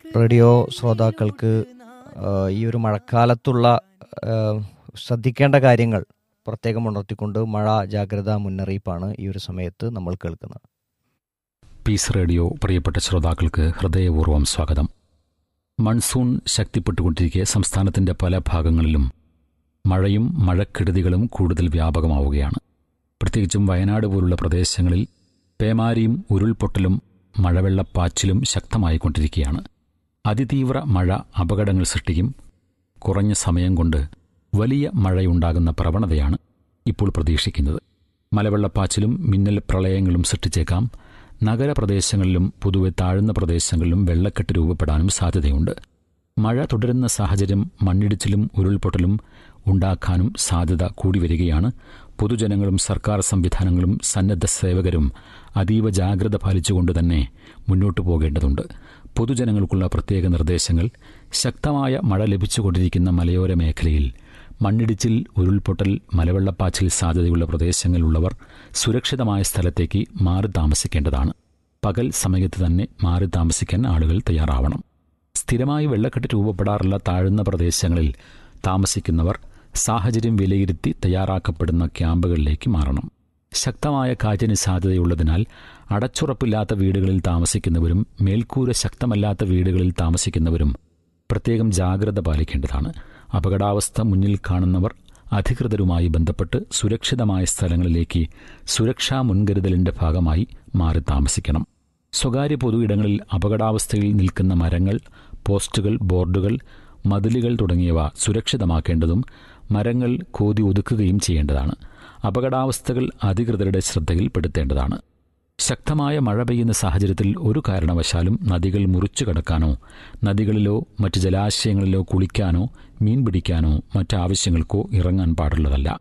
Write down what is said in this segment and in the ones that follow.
radio ശ്രോതാക്കൾക്ക് ആ, ഈ ഒരു മഴക്കാലത്തുള്ള ആ, ശ്രദ്ധിക്കേണ്ട കാര്യങ്ങൾ പ്രത്യേകം ഉണർത്തിക്കൊണ്ട് മഴ ജാഗ്രതാ മുന്നറിയിപ്പാണ് ഈ ഒരു സമയത്ത് നമ്മൾ കേൾക്കുന്നത് പീസ് റേഡിയോ പ്രിയപ്പെട്ട ശ്രോതാക്കൾക്ക് ഹൃദയപൂർവ്വം സ്വാഗതം മൺസൂൺ ശക്തിപ്പെട്ടുകൊണ്ടിരിക്കെ സംസ്ഥാനത്തിന്റെ പല ഭാഗങ്ങളിലും മഴയും മഴക്കെടുതികളും കൂടുതൽ വ്യാപകമാവുകയാണ് പ്രത്യേകിച്ചും വയനാട് പോലുള്ള പ്രദേശങ്ങളിൽ പേമാരിയും ഉരുൾപൊട്ടലും മഴവെള്ളപ്പാച്ചിലും ശക്തമായിക്കൊണ്ടിരിക്കുകയാണ് അതിതീവ്ര മഴ അപകടങ്ങൾ സൃഷ്ടിക്കും കുറഞ്ഞ സമയം കൊണ്ട് വലിയ മഴയുണ്ടാകുന്ന പ്രവണതയാണ് ഇപ്പോൾ പ്രതീക്ഷിക്കുന്നത് മലവെള്ളപ്പാച്ചിലും മിന്നൽ പ്രളയങ്ങളും സൃഷ്ടിച്ചേക്കാം നഗരപ്രദേശങ്ങളിലും പൊതുവെ താഴ്ന്ന പ്രദേശങ്ങളിലും വെള്ളക്കെട്ട് രൂപപ്പെടാനും സാധ്യതയുണ്ട് മഴ തുടരുന്ന സാഹചര്യം മണ്ണിടിച്ചിലും ഉരുൾപൊട്ടലും ഉണ്ടാക്കാനും സാധ്യത കൂടി വരികയാണ് പൊതുജനങ്ങളും സർക്കാർ സംവിധാനങ്ങളും സന്നദ്ധ സേവകരും അതീവ ജാഗ്രത പാലിച്ചുകൊണ്ട് തന്നെ മുന്നോട്ടു പോകേണ്ടതുണ്ട് പൊതുജനങ്ങൾക്കുള്ള പ്രത്യേക നിർദ്ദേശങ്ങൾ ശക്തമായ മഴ ലഭിച്ചുകൊണ്ടിരിക്കുന്ന മലയോര മേഖലയിൽ മണ്ണിടിച്ചിൽ ഉരുൾപൊട്ടൽ മലവെള്ളപ്പാച്ചിൽ സാധ്യതയുള്ള പ്രദേശങ്ങളിലുള്ളവർ സുരക്ഷിതമായ സ്ഥലത്തേക്ക് മാറി താമസിക്കേണ്ടതാണ് പകൽ സമയത്ത് തന്നെ മാറി താമസിക്കാൻ ആളുകൾ തയ്യാറാവണം സ്ഥിരമായി വെള്ളക്കെട്ട് രൂപപ്പെടാറുള്ള താഴ്ന്ന പ്രദേശങ്ങളിൽ താമസിക്കുന്നവർ സാഹചര്യം വിലയിരുത്തി തയ്യാറാക്കപ്പെടുന്ന ക്യാമ്പുകളിലേക്ക് മാറണം ശക്തമായ കാറ്റിന് സാധ്യതയുള്ളതിനാൽ അടച്ചുറപ്പില്ലാത്ത വീടുകളിൽ താമസിക്കുന്നവരും മേൽക്കൂര ശക്തമല്ലാത്ത വീടുകളിൽ താമസിക്കുന്നവരും പ്രത്യേകം ജാഗ്രത പാലിക്കേണ്ടതാണ് അപകടാവസ്ഥ മുന്നിൽ കാണുന്നവർ അധികൃതരുമായി ബന്ധപ്പെട്ട് സുരക്ഷിതമായ സ്ഥലങ്ങളിലേക്ക് സുരക്ഷാ മുൻകരുതലിന്റെ ഭാഗമായി മാറി താമസിക്കണം സ്വകാര്യ പൊതു ഇടങ്ങളിൽ അപകടാവസ്ഥയിൽ നിൽക്കുന്ന മരങ്ങൾ പോസ്റ്റുകൾ ബോർഡുകൾ മതിലുകൾ തുടങ്ങിയവ സുരക്ഷിതമാക്കേണ്ടതും മരങ്ങൾ കോതി ഒതുക്കുകയും ചെയ്യേണ്ടതാണ് അപകടാവസ്ഥകൾ അധികൃതരുടെ ശ്രദ്ധയിൽപ്പെടുത്തേണ്ടതാണ് ശക്തമായ മഴ പെയ്യുന്ന സാഹചര്യത്തിൽ ഒരു കാരണവശാലും നദികൾ മുറിച്ചു കടക്കാനോ നദികളിലോ മറ്റ് ജലാശയങ്ങളിലോ കുളിക്കാനോ മീൻ പിടിക്കാനോ മറ്റാവശ്യങ്ങൾക്കോ ഇറങ്ങാൻ പാടുള്ളതല്ല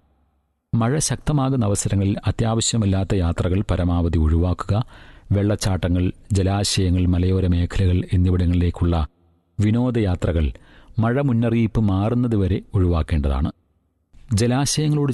മഴ ശക്തമാകുന്ന അവസരങ്ങളിൽ അത്യാവശ്യമില്ലാത്ത യാത്രകൾ പരമാവധി ഒഴിവാക്കുക വെള്ളച്ചാട്ടങ്ങൾ ജലാശയങ്ങൾ മലയോര മേഖലകൾ എന്നിവിടങ്ങളിലേക്കുള്ള വിനോദയാത്രകൾ മഴ മുന്നറിയിപ്പ് മാറുന്നതുവരെ ഒഴിവാക്കേണ്ടതാണ് ജലാശയങ്ങളോട്